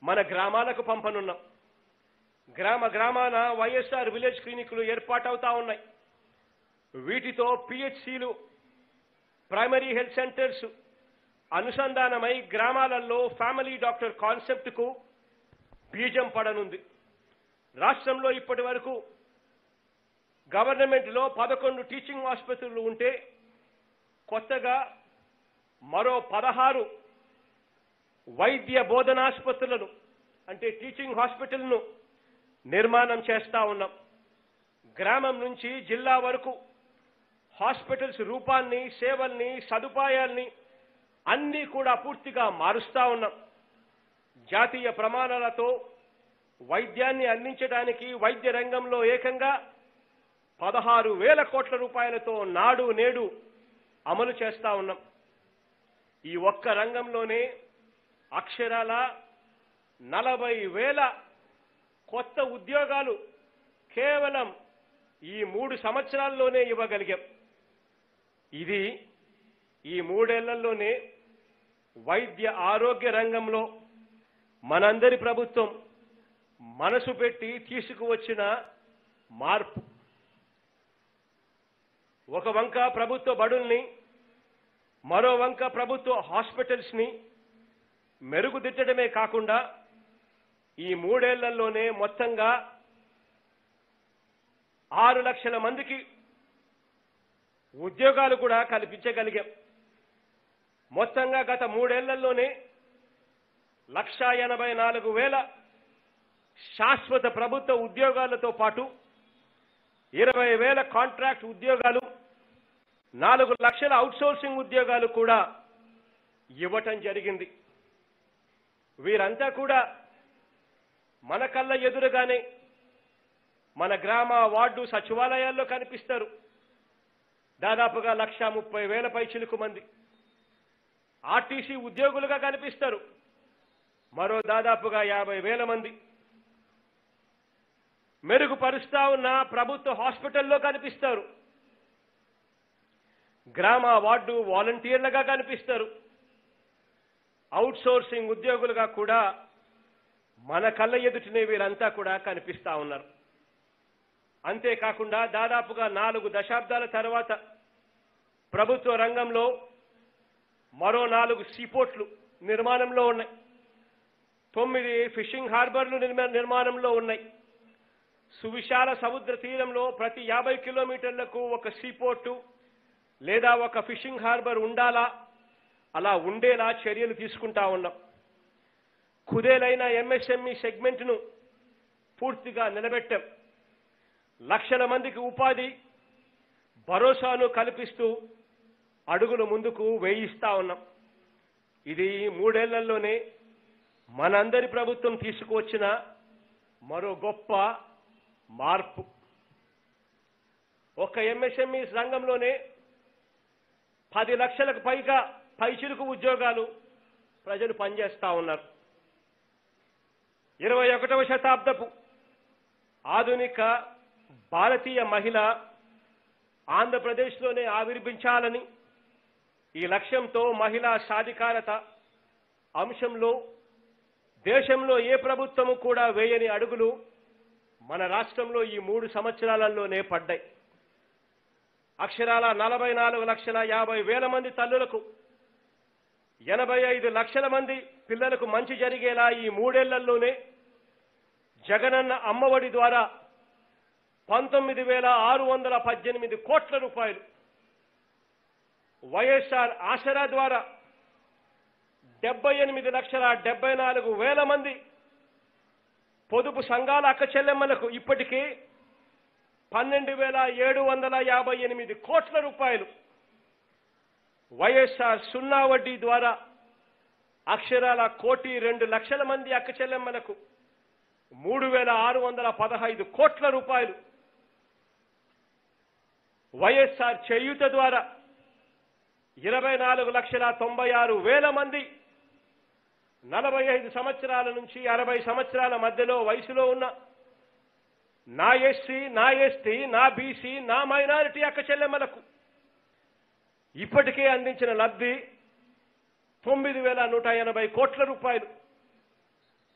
మన గ్రామాలకు పంపనున్నాం గ్రామ గ్రామాన వైఎస్ఆర్ విలేజ్ క్లినిక్లు ఏర్పాటవుతా ఉన్నాయి వీటితో పిహెచ్సిలు ప్రైమరీ హెల్త్ సెంటర్స్ అనుసంధానమై గ్రామాలలో ఫ్యామిలీ డాక్టర్ కాన్సెప్ట్కు బీజం పడనుంది రాష్ట్రంలో ఇప్పటి వరకు గవర్నమెంట్లో పదకొండు టీచింగ్ ఆసుపత్రులు ఉంటే కొత్తగా మరో పదహారు వైద్య బోధనాసుపత్రులను అంటే టీచింగ్ హాస్పిటల్ను నిర్మాణం చేస్తా ఉన్నాం గ్రామం నుంచి జిల్లా వరకు హాస్పిటల్స్ రూపాన్ని సేవల్ని సదుపాయాల్ని అన్నీ కూడా పూర్తిగా మారుస్తా ఉన్నాం జాతీయ ప్రమాణాలతో వైద్యాన్ని అందించడానికి వైద్య రంగంలో ఏకంగా పదహారు వేల కోట్ల రూపాయలతో నాడు నేడు అమలు చేస్తా ఉన్నాం ఈ ఒక్క రంగంలోనే అక్షరాల నలభై వేల కొత్త ఉద్యోగాలు కేవలం ఈ మూడు సంవత్సరాల్లోనే ఇవ్వగలిగాం ఇది ఈ మూడేళ్లలోనే వైద్య ఆరోగ్య రంగంలో మనందరి ప్రభుత్వం మనసు పెట్టి తీసుకువచ్చిన మార్పు ఒక వంక ప్రభుత్వ బడుల్ని మరో వంక ప్రభుత్వ హాస్పిటల్స్ని మెరుగుదిద్దడమే కాకుండా ఈ మూడేళ్లలోనే మొత్తంగా ఆరు లక్షల మందికి ఉద్యోగాలు కూడా కల్పించగలిగాం మొత్తంగా గత మూడేళ్లలోనే లక్షా ఎనభై నాలుగు వేల శాశ్వత ప్రభుత్వ ఉద్యోగాలతో పాటు ఇరవై వేల కాంట్రాక్ట్ ఉద్యోగాలు నాలుగు లక్షల అవుట్సోర్సింగ్ ఉద్యోగాలు కూడా ఇవ్వటం జరిగింది వీరంతా కూడా మన కళ్ళ ఎదురుగానే మన గ్రామ వార్డు సచివాలయాల్లో కనిపిస్తారు దాదాపుగా లక్ష ముప్పై వేల పైచిలుకు మంది ఆర్టీసీ ఉద్యోగులుగా కనిపిస్తారు మరో దాదాపుగా యాభై వేల మంది మెరుగుపరుస్తా ఉన్న ప్రభుత్వ హాస్పిటల్లో కనిపిస్తారు గ్రామ వార్డు వాలంటీర్లుగా కనిపిస్తారు అవుట్ సోర్సింగ్ ఉద్యోగులుగా కూడా మన కళ్ళ ఎదుటినే వీరంతా కూడా కనిపిస్తా ఉన్నారు అంతేకాకుండా దాదాపుగా నాలుగు దశాబ్దాల తర్వాత ప్రభుత్వ రంగంలో మరో నాలుగు సీపోర్ట్లు నిర్మాణంలో ఉన్నాయి తొమ్మిది ఫిషింగ్ హార్బర్లు నిర్మ- నిర్మాణంలో ఉన్నాయి సువిశాల సముద్ర తీరంలో ప్రతి యాభై కిలోమీటర్లకు ఒక సీపోర్టు లేదా ఒక ఫిషింగ్ హార్బర్ ఉండాలా అలా ఉండేలా చర్యలు తీసుకుంటా ఉన్నాం కుదేలైన ఎంఎస్ఎంఈ సెగ్మెంట్ను పూర్తిగా నిలబెట్టాం లక్షల మందికి ఉపాధి భరోసాను కల్పిస్తూ అడుగులు ముందుకు వేయిస్తా ఉన్నాం ఇది మూడేళ్లలోనే మనందరి ప్రభుత్వం తీసుకువచ్చిన మరో గొప్ప మార్పు ఒక ఎంఎస్ఎంఈ రంగంలోనే పది లక్షలకు పైగా పైచిలుకు ఉద్యోగాలు ప్రజలు పనిచేస్తా ఉన్నారు ఇరవై ఒకటవ శతాబ్దపు ఆధునిక భారతీయ మహిళ ఆంధ్రప్రదేశ్లోనే ఆవిర్భించాలని ఈ లక్ష్యంతో మహిళా సాధికారత అంశంలో దేశంలో ఏ ప్రభుత్వము కూడా వేయని అడుగులు మన రాష్ట్రంలో ఈ మూడు సంవత్సరాలలోనే పడ్డాయి అక్షరాల నలభై నాలుగు లక్షల యాభై వేల మంది తల్లులకు ఎనభై ఐదు లక్షల మంది పిల్లలకు మంచి జరిగేలా ఈ మూడేళ్లలోనే జగనన్న అమ్మఒడి ద్వారా పంతొమ్మిది వేల ఆరు వందల పద్దెనిమిది కోట్ల రూపాయలు వైఎస్ఆర్ ఆసరా ద్వారా డెబ్బై ఎనిమిది లక్షల డెబ్బై నాలుగు వేల మంది పొదుపు సంఘాల అక్క చెల్లెమ్మలకు ఇప్పటికీ పన్నెండు వేల ఏడు వందల యాభై ఎనిమిది కోట్ల రూపాయలు వైఎస్ఆర్ సున్నా వడ్డీ ద్వారా అక్షరాల కోటి రెండు లక్షల మంది అక్క చెల్లెమ్మలకు మూడు వేల ఆరు వందల పదహైదు కోట్ల రూపాయలు వైఎస్ఆర్ చేయూత ద్వారా ఇరవై నాలుగు లక్షల తొంభై ఆరు వేల మంది నలభై ఐదు సంవత్సరాల నుంచి అరవై సంవత్సరాల మధ్యలో వయసులో ఉన్న నా ఎస్సీ నా ఎస్టీ నా బీసీ నా మైనారిటీ అక్క చెల్లెమ్మలకు ఇప్పటికే అందించిన లబ్ధి తొమ్మిది వేల నూట ఎనభై కోట్ల రూపాయలు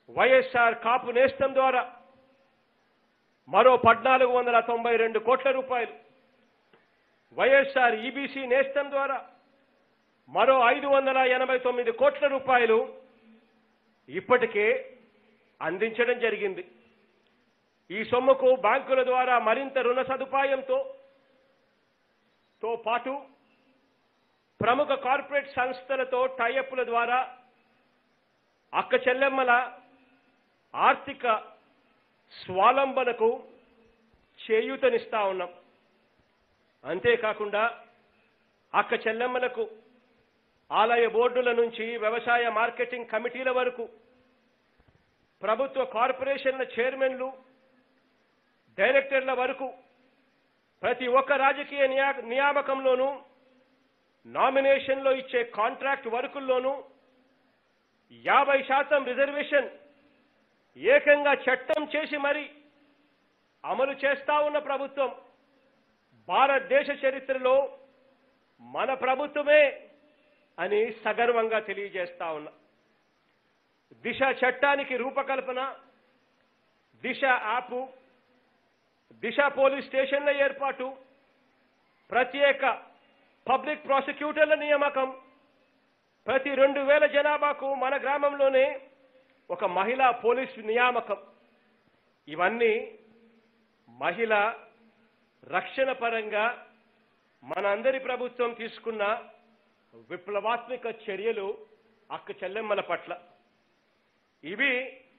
వైఎస్ఆర్ కాపు నేస్తం ద్వారా మరో పద్నాలుగు వందల తొంభై రెండు కోట్ల రూపాయలు వైఎస్ఆర్ ఈబీసీ నేస్తం ద్వారా మరో ఐదు వందల ఎనభై తొమ్మిది కోట్ల రూపాయలు ఇప్పటికే అందించడం జరిగింది ఈ సొమ్ముకు బ్యాంకుల ద్వారా మరింత రుణ సదుపాయంతో తో పాటు ప్రముఖ కార్పొరేట్ సంస్థలతో టైఅప్ల ద్వారా అక్క చెల్లెమ్మల ఆర్థిక స్వాలంబనకు చేయూతనిస్తా ఉన్నాం అంతేకాకుండా అక్క చెల్లెమ్మలకు ఆలయ బోర్డుల నుంచి వ్యవసాయ మార్కెటింగ్ కమిటీల వరకు ప్రభుత్వ కార్పొరేషన్ల చైర్మన్లు డైరెక్టర్ల వరకు ప్రతి ఒక్క రాజకీయ నియా నియామకంలోనూ నామినేషన్లో ఇచ్చే కాంట్రాక్ట్ వర్కుల్లోనూ యాభై శాతం రిజర్వేషన్ ఏకంగా చట్టం చేసి మరి అమలు చేస్తా ఉన్న ప్రభుత్వం భారతదేశ చరిత్రలో మన ప్రభుత్వమే అని సగర్వంగా తెలియజేస్తా ఉన్నా దిశ చట్టానికి రూపకల్పన దిశ యాప్ దిశ పోలీస్ స్టేషన్ల ఏర్పాటు ప్రత్యేక పబ్లిక్ ప్రాసిక్యూటర్ల నియామకం ప్రతి రెండు వేల జనాభాకు మన గ్రామంలోనే ఒక మహిళా పోలీస్ నియామకం ఇవన్నీ మహిళ రక్షణ పరంగా మనందరి ప్రభుత్వం తీసుకున్న విప్లవాత్మక చర్యలు అక్క చెల్లెమ్మల పట్ల ఇవి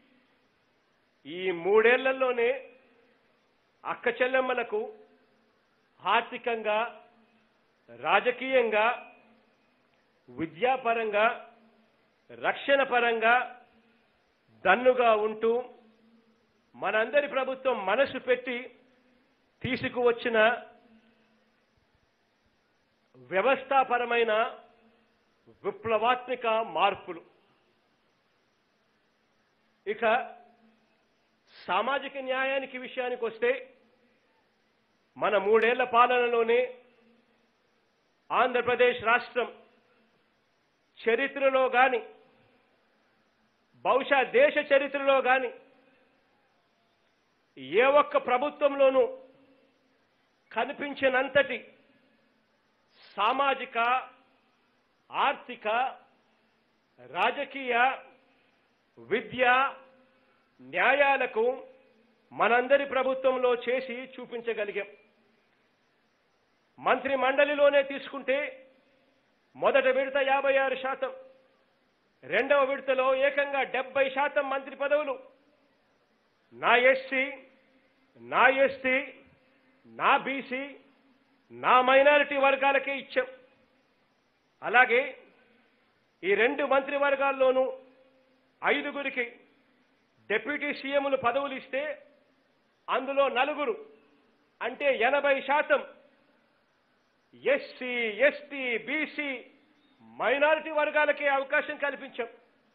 ఈ మూడేళ్లలోనే అక్క చెల్లెమ్మలకు ఆర్థికంగా రాజకీయంగా విద్యాపరంగా రక్షణ పరంగా దన్నుగా ఉంటూ మనందరి ప్రభుత్వం మనసు పెట్టి తీసుకువచ్చిన వ్యవస్థాపరమైన విప్లవాత్మక మార్పులు ఇక సామాజిక న్యాయానికి విషయానికి వస్తే మన మూడేళ్ల పాలనలోనే ఆంధ్రప్రదేశ్ రాష్ట్రం చరిత్రలో గాని బహుశా దేశ చరిత్రలో గాని ఏ ఒక్క ప్రభుత్వంలోనూ కనిపించినంతటి సామాజిక ఆర్థిక రాజకీయ విద్య న్యాయాలకు మనందరి ప్రభుత్వంలో చేసి చూపించగలిగాం మంత్రి మండలిలోనే తీసుకుంటే మొదట విడత యాభై ఆరు శాతం రెండవ విడతలో ఏకంగా డెబ్బై శాతం మంత్రి పదవులు నా ఎస్సీ నా ఎస్టీ నా బీసీ నా మైనారిటీ వర్గాలకే ఇచ్చాం అలాగే ఈ రెండు మంత్రి వర్గాల్లోనూ ఐదుగురికి డిప్యూటీ సీఎంలు పదవులు ఇస్తే అందులో నలుగురు అంటే ఎనభై శాతం ఎస్సీ ఎస్టీ బీసీ మైనారిటీ వర్గాలకే అవకాశం కల్పించాం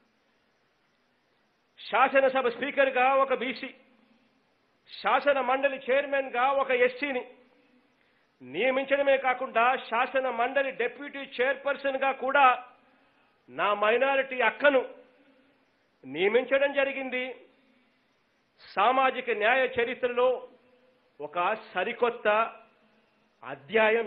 శాసనసభ స్పీకర్గా ఒక బీసీ శాసన మండలి చైర్మన్గా ఒక ఎస్సీని నియమించడమే కాకుండా శాసన మండలి డెప్యూటీ చైర్పర్సన్గా కూడా నా మైనారిటీ అక్కను నియమించడం జరిగింది సామాజిక న్యాయ చరిత్రలో ఒక సరికొత్త అధ్యాయం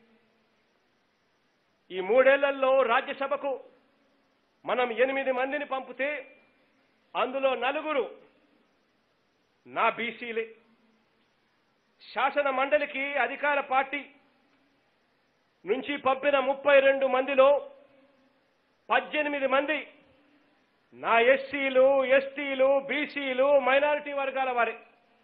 ఈ మూడేళ్లలో రాజ్యసభకు మనం ఎనిమిది మందిని పంపితే అందులో నలుగురు నా బీసీలే శాసన మండలికి అధికార పార్టీ నుంచి పంపిన ముప్పై రెండు మందిలో పద్దెనిమిది మంది నా ఎస్సీలు ఎస్టీలు బీసీలు మైనారిటీ వర్గాల వారే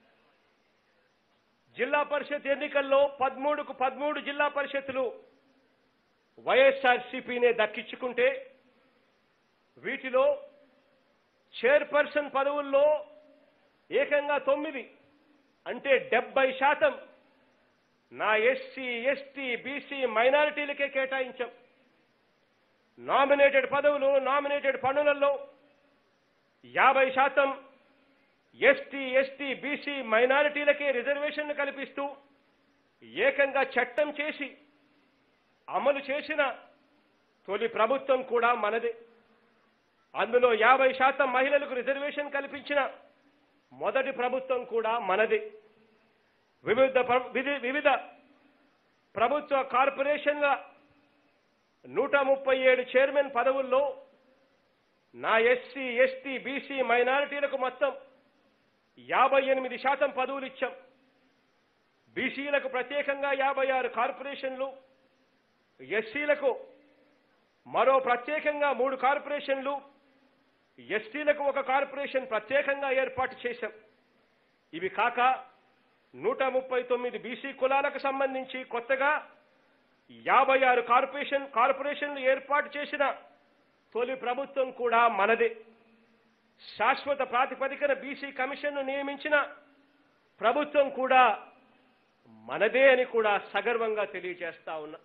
జిల్లా పరిషత్ ఎన్నికల్లో పదమూడుకు పదమూడు జిల్లా పరిషత్తులు వైఎస్ఆర్సీపీనే దక్కించుకుంటే వీటిలో చైర్పర్సన్ పదవుల్లో ఏకంగా తొమ్మిది అంటే డెబ్బై శాతం నా ఎస్సీ ఎస్టీ బీసీ మైనారిటీలకే కేటాయించాం నామినేటెడ్ పదవులు నామినేటెడ్ పనులలో యాభై శాతం ఎస్టీ ఎస్టీ బీసీ మైనారిటీలకే రిజర్వేషన్లు కల్పిస్తూ ఏకంగా చట్టం చేసి అమలు చేసిన తొలి ప్రభుత్వం కూడా మనదే అందులో యాభై శాతం మహిళలకు రిజర్వేషన్ కల్పించిన మొదటి ప్రభుత్వం కూడా మనది వివిధ ప్ర- విధి- వివిధ ప్రభుత్వ కార్పొరేషన్ల నూట ముప్పై ఏడు చైర్మన్ పదవుల్లో నా ఎస్సీ ఎస్టీ బీసీ మైనారిటీలకు మొత్తం యాభై ఎనిమిది శాతం పదవులు ఇచ్చాం బీసీలకు ప్రత్యేకంగా యాభై ఆరు కార్పొరేషన్లు ఎస్సీలకు మరో ప్రత్యేకంగా మూడు కార్పొరేషన్లు ఎస్టీలకు ఒక కార్పొరేషన్ ప్రత్యేకంగా ఏర్పాటు చేశాం ఇవి కాక నూట ముప్పై తొమ్మిది బీసీ కులాలకు సంబంధించి కొత్తగా యాభై ఆరు కార్పొరేషన్ కార్పొరేషన్లు ఏర్పాటు చేసిన తొలి ప్రభుత్వం కూడా మనదే శాశ్వత ప్రాతిపదికన బీసీ కమిషన్ను నియమించిన ప్రభుత్వం కూడా మనదే అని కూడా సగర్వంగా తెలియజేస్తా ఉన్నా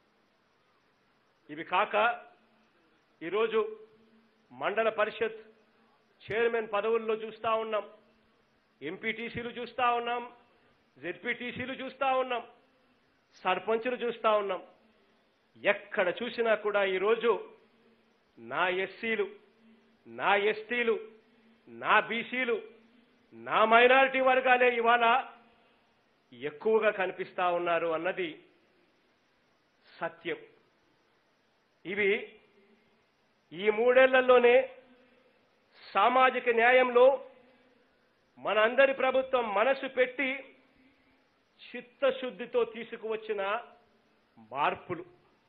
ఇవి కాక ఈరోజు మండల పరిషత్ చైర్మన్ పదవుల్లో చూస్తా ఉన్నాం ఎంపీటీసీలు చూస్తా ఉన్నాం జెడ్పీటీసీలు చూస్తా ఉన్నాం సర్పంచులు చూస్తా ఉన్నాం ఎక్కడ చూసినా కూడా ఈరోజు నా ఎస్సీలు నా ఎస్టీలు నా బీసీలు నా మైనారిటీ వర్గాలే ఇవాళ ఎక్కువగా కనిపిస్తా ఉన్నారు అన్నది సత్యం ఇవి ఈ మూడేళ్లలోనే సామాజిక న్యాయంలో మనందరి ప్రభుత్వం మనసు పెట్టి చిత్తశుద్ధితో తీసుకువచ్చిన మార్పులు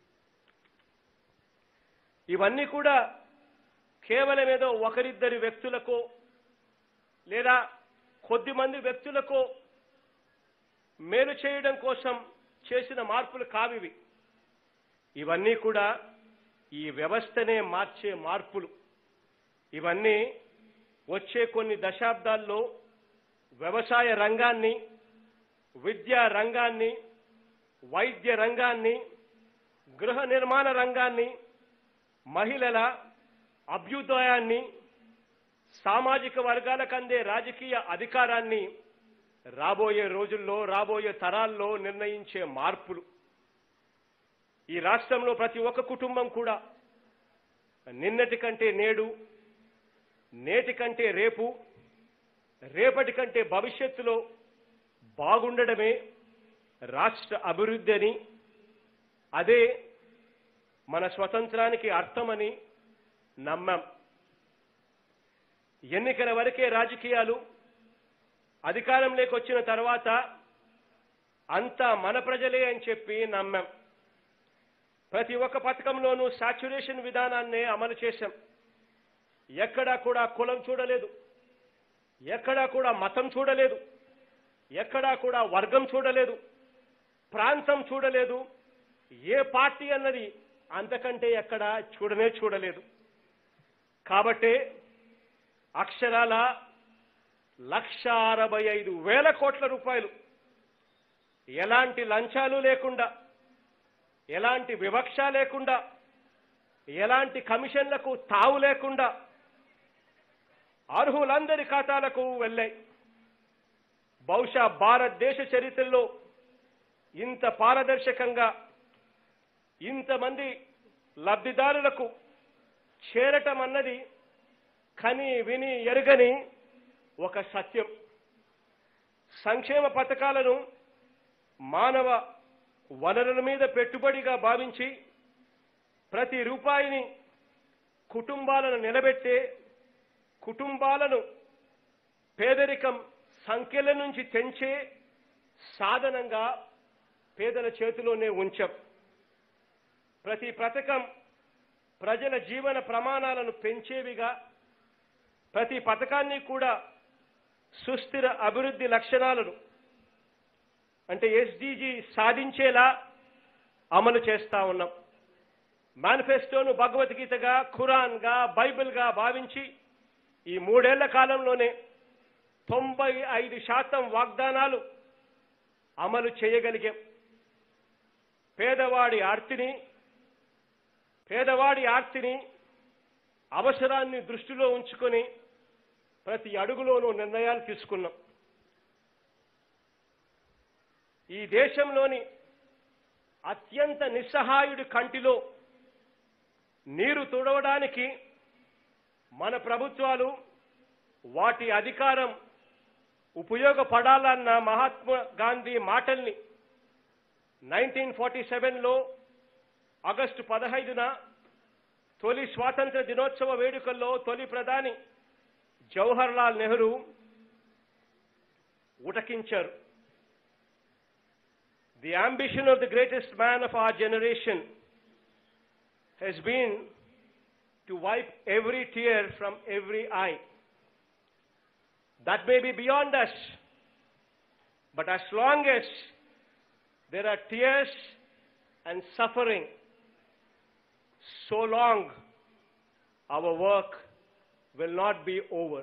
ఇవన్నీ కూడా కేవలం ఏదో ఒకరిద్దరి వ్యక్తులకో లేదా కొద్ది మంది వ్యక్తులకో మేలు చేయడం కోసం చేసిన మార్పులు కావివి ఇవన్నీ కూడా ఈ వ్యవస్థనే మార్చే మార్పులు ఇవన్నీ వచ్చే కొన్ని దశాబ్దాల్లో వ్యవసాయ రంగాన్ని విద్యా రంగాన్ని వైద్య రంగాన్ని గృహ నిర్మాణ రంగాన్ని మహిళల అభ్యుదయాన్ని సామాజిక వర్గాలకు అందే రాజకీయ అధికారాన్ని రాబోయే రోజుల్లో రాబోయే తరాల్లో నిర్ణయించే మార్పులు ఈ రాష్ట్రంలో ప్రతి ఒక్క కుటుంబం కూడా నిన్నటి కంటే నేడు నేటి కంటే రేపు రేపటి కంటే భవిష్యత్తులో బాగుండడమే రాష్ట్ర అభివృద్ధి అని అదే మన స్వతంత్రానికి అర్థమని నమ్మాం ఎన్నికల వరకే రాజకీయాలు అధికారంలోకి వచ్చిన తర్వాత అంతా మన ప్రజలే అని చెప్పి నమ్మాం ప్రతి ఒక్క పథకంలోనూ సాచ్యురేషన్ విధానాన్నే అమలు చేశాం ఎక్కడా కూడా కులం చూడలేదు ఎక్కడా కూడా మతం చూడలేదు ఎక్కడా కూడా వర్గం చూడలేదు ప్రాంతం చూడలేదు ఏ పార్టీ అన్నది అంతకంటే ఎక్కడా చూడనే చూడలేదు కాబట్టే అక్షరాల లక్ష అరవై ఐదు వేల కోట్ల రూపాయలు ఎలాంటి లంచాలు లేకుండా ఎలాంటి వివక్ష లేకుండా ఎలాంటి కమిషన్లకు తావు లేకుండా అర్హులందరి ఖాతాలకు వెళ్ళాయి బహుశా భారతదేశ చరిత్రలో ఇంత పారదర్శకంగా ఇంతమంది లబ్ధిదారులకు చేరటం అన్నది కని విని ఎరుగని ఒక సత్యం సంక్షేమ పథకాలను మానవ వనరుల మీద పెట్టుబడిగా భావించి ప్రతి రూపాయిని కుటుంబాలను నిలబెట్టే కుటుంబాలను పేదరికం సంఖ్యల నుంచి తెంచే సాధనంగా పేదల చేతిలోనే ఉంచాం ప్రతి పథకం ప్రజల జీవన ప్రమాణాలను పెంచేవిగా ప్రతి పథకాన్ని కూడా సుస్థిర అభివృద్ధి లక్షణాలను అంటే ఎస్డిజి సాధించేలా అమలు చేస్తా ఉన్నాం మేనిఫెస్టోను భగవద్గీతగా ఖురాన్గా బైబిల్గా భావించి ఈ మూడేళ్ల కాలంలోనే తొంభై ఐదు శాతం వాగ్దానాలు అమలు చేయగలిగాం పేదవాడి ఆర్తిని పేదవాడి ఆర్తిని అవసరాన్ని దృష్టిలో ఉంచుకొని ప్రతి అడుగులోనూ నిర్ణయాలు తీసుకున్నాం ఈ దేశంలోని అత్యంత నిస్సహాయుడి కంటిలో నీరు తుడవడానికి మన ప్రభుత్వాలు వాటి అధికారం ఉపయోగపడాలన్న మహాత్మా గాంధీ మాటల్ని నైన్టీన్ ఫార్టీ సెవెన్లో ఆగస్టు పదహైదున తొలి స్వాతంత్ర దినోత్సవ వేడుకల్లో తొలి ప్రధాని జవహర్ లాల్ నెహ్రూ ఉటకించారు the ambition of the greatest man of our generation has been to wipe every tear from every eye. That may be beyond us, but as long as there are tears and suffering, so long our work will not be over.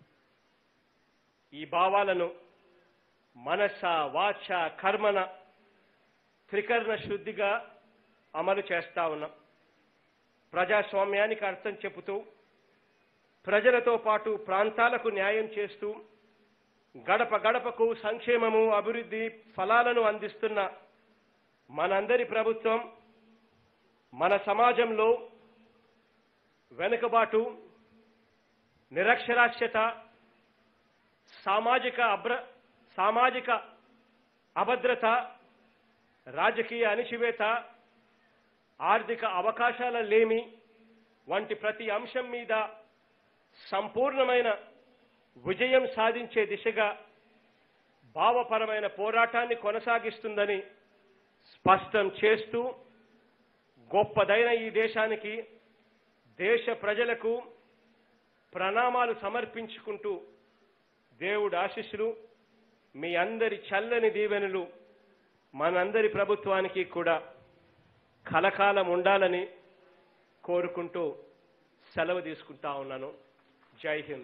ఈ భావాలను మనస వాచ కర్మన త్రికరణ శుద్ధిగా అమలు చేస్తా ఉన్నాం ప్రజాస్వామ్యానికి అర్థం చెబుతూ ప్రజలతో పాటు ప్రాంతాలకు న్యాయం చేస్తూ గడప గడపకు సంక్షేమము అభివృద్ధి ఫలాలను అందిస్తున్న మనందరి ప్రభుత్వం మన సమాజంలో వెనుకబాటు నిరక్షరాస్యత సామాజిక అభ్ర సామాజిక అభద్రత రాజకీయ అణిచివేత ఆర్థిక అవకాశాల లేమి వంటి ప్రతి అంశం మీద సంపూర్ణమైన విజయం సాధించే దిశగా భావపరమైన పోరాటాన్ని కొనసాగిస్తుందని స్పష్టం చేస్తూ గొప్పదైన ఈ దేశానికి దేశ ప్రజలకు ప్రణామాలు సమర్పించుకుంటూ దేవుడు ఆశీస్సులు మీ అందరి చల్లని దీవెనలు మనందరి ప్రభుత్వానికి కూడా కలకాలం ఉండాలని కోరుకుంటూ సెలవు తీసుకుంటా ఉన్నాను జై Hind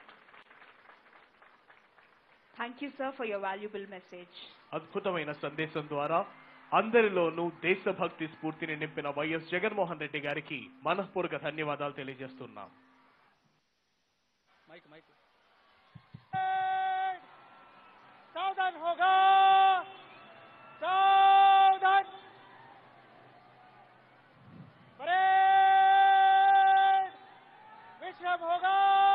Thank you, sir, for your valuable message. అద్భుతమైన సందేశం ద్వారా అందరిలోనూ దేశభక్తి స్ఫూర్తిని నింపిన వైఎస్ జగన్మోహన్ రెడ్డి గారికి మనస్ఫూర్తిక ధన్యవాదాలు తెలియజేస్తున్నాం माइक माइक सावधान होगा सावधान परेड विश्राम होगा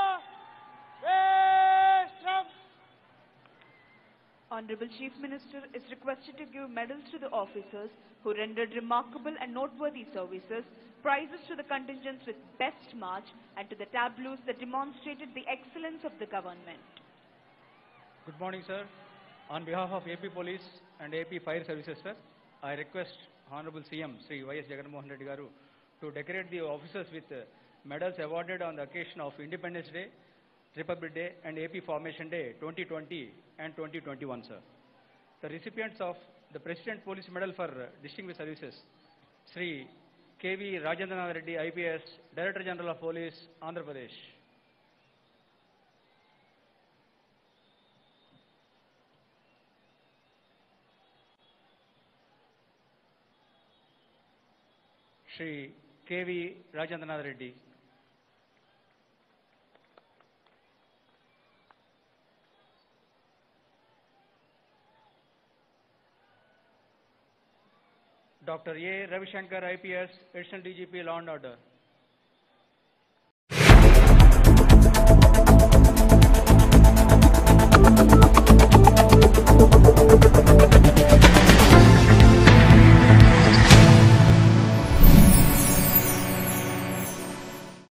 विश्राम Honorable Chief Minister is requested to give medals to the officers who rendered remarkable and noteworthy services, prizes to the contingents with best march, and to the tableaus that demonstrated the excellence of the government. Good morning, sir. On behalf of AP Police and AP Fire Services, sir, I request Honorable CM Sri Y.S. Jagannath Reddy Garu to decorate the officers with uh, medals awarded on the occasion of Independence Day, Republic Day, and AP Formation Day 2020 and 2021, sir. The recipients of the President Police Medal for uh, Distinguished Services, Sri K.V. Rajendranath Reddy, IPS, Director General of Police, Andhra Pradesh. Shri K.V. Rajendranath Reddy. Dr. A. Ravishankar, IPS, Additional DGP, Law and Order.